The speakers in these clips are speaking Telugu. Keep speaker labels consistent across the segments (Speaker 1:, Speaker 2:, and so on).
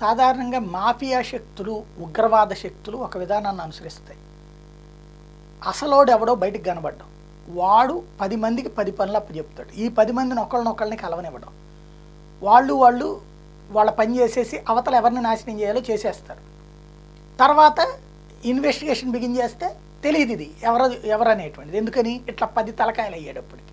Speaker 1: సాధారణంగా మాఫియా శక్తులు ఉగ్రవాద శక్తులు ఒక విధానాన్ని అనుసరిస్తాయి అసలోడు ఎవడో బయటికి కనబడ్డం వాడు పది మందికి పది పనులు అప్పు చెప్తాడు ఈ పది మందిని ఒకళ్ళనొకళ్ళని కలవనివ్వడం వాళ్ళు వాళ్ళు వాళ్ళ పని చేసేసి అవతల ఎవరిని నాశనం చేయాలో చేసేస్తారు తర్వాత ఇన్వెస్టిగేషన్ బిగిన్ చేస్తే తెలియదు ఇది ఎవరు ఎవరనేటువంటిది ఎందుకని ఇట్లా పది తలకాయలు అయ్యేటప్పటికి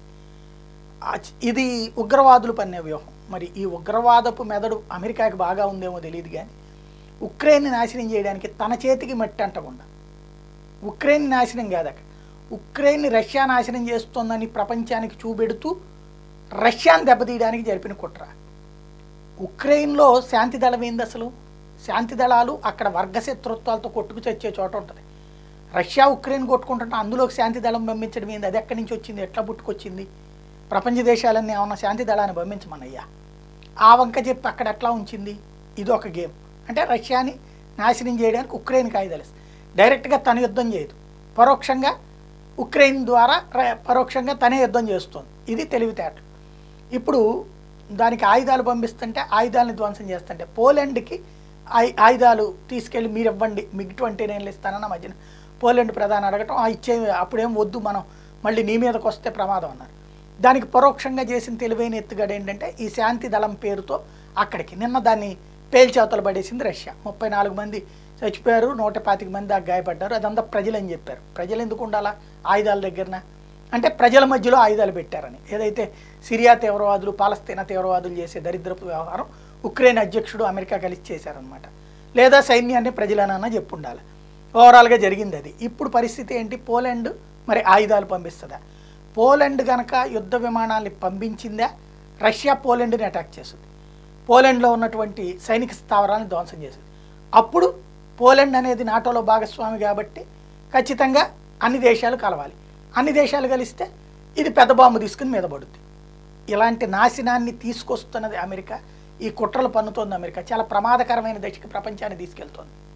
Speaker 1: ఆ చ- ఇది ఉగ్రవాదులు పన్నే వ్యూహం మరి ఈ ఉగ్రవాదపు మెదడు అమెరికాకి బాగా ఉందేమో తెలియదు కానీ ఉక్రెయిన్ని నాశనం చేయడానికి తన చేతికి మట్టి అంటకుండా ఉక్రెయిన్ నాశనం కాదక ఉక్రెయిన్ని రష్యా నాశనం చేస్తోందని ప్రపంచానికి చూపెడుతూ రష్యాను దెబ్బతీయడానికి జరిపిన కుట్ర ఉక్రెయిన్లో శాంతి దళం ఏంది అసలు శాంతి దళాలు అక్కడ వర్గ శత్రుత్వాలతో కొట్టుకు చచ్చే చోట ఉంటుంది రష్యా ఉక్రెయిన్ కొట్టుకుంటుంటే అందులోకి శాంతి దళం పంపించడం ఏంది అది ఎక్కడి నుంచి వచ్చింది ఎట్లా పుట్టుకొచ్చింది ప్రపంచ దేశాలన్నీ ఏమన్నా శాంతి దళాన్ని పంపించమన్నయ్యా ఆ వంక చెప్పి అక్కడ ఎట్లా ఉంచింది ఇది ఒక గేమ్ అంటే రష్యాని నాశనం చేయడానికి ఉక్రెయిన్కి ఆయుధాలు డైరెక్ట్గా తన యుద్ధం చేయదు పరోక్షంగా ఉక్రెయిన్ ద్వారా ర- పరోక్షంగా తనే యుద్ధం చేస్తుంది ఇది తెలివితేటలు ఇప్పుడు దానికి ఆయుధాలు పంపిస్తుంటే ఆయుధాలను ధ్వంసం చేస్తుంటే పోలాండ్కి ఆయు ఆయుధాలు తీసుకెళ్ళి మీరు ఇవ్వండి మిగ్ ట్వంటీ నైన్లు ఇస్తానన్న మధ్యన పోలాండ్ ప్రధాని అడగటం "ఆ, ఇచ్చే అప్పుడేం వద్దు మనం మళ్ళీ నీ మీదకి వస్తే ప్రమాదం అన్నారు దానికి పరోక్షంగా చేసిన తెలివైన ఎత్తుగడ ఏంటంటే ఈ శాంతి దళం పేరుతో అక్కడికి నిన్న దాన్ని పేల్చేవతలు పడేసింది రష్యా ముప్పై నాలుగు మంది చచ్చిపోయారు నూట పాతిక మంది దాకా గాయపడ్డారు అదంతా ప్రజలని చెప్పారు ప్రజలు ఎందుకు ఉండాలా ఆయుధాల దగ్గరన అంటే ప్రజల మధ్యలో ఆయుధాలు పెట్టారని ఏదైతే సిరియా తీవ్రవాదులు పాలస్తీనా తీవ్రవాదులు చేసే దరిద్రపు వ్యవహారం ఉక్రెయిన్ అధ్యక్షుడు అమెరికా కలిసి చేశారనమాట లేదా సైన్యాన్ని ప్రజలనన్నా చెప్పు ఉండాలి ఓవరాల్గా జరిగింది అది ఇప్పుడు పరిస్థితి ఏంటి పోలాండ్ మరి ఆయుధాలు పంపిస్తుందా పోలాండ్ కనుక యుద్ధ విమానాల్ని పంపించిందా రష్యా పోలాండ్ని అటాక్ చేస్తుంది పోలాండ్లో ఉన్నటువంటి సైనిక స్థావరాలను ధ్వంసం చేసింది అప్పుడు పోలాండ్ అనేది నాటోలో భాగస్వామి కాబట్టి ఖచ్చితంగా అన్ని దేశాలు కలవాలి అన్ని దేశాలు కలిస్తే ఇది పెద్ద బాంబు తీసుకుని మీద పడుద్ది ఇలాంటి నాశనాన్ని తీసుకొస్తున్నది అమెరికా ఈ కుట్రలు పన్నుతోంది అమెరికా చాలా ప్రమాదకరమైన దశకి ప్రపంచాన్ని తీసుకెళ్తోంది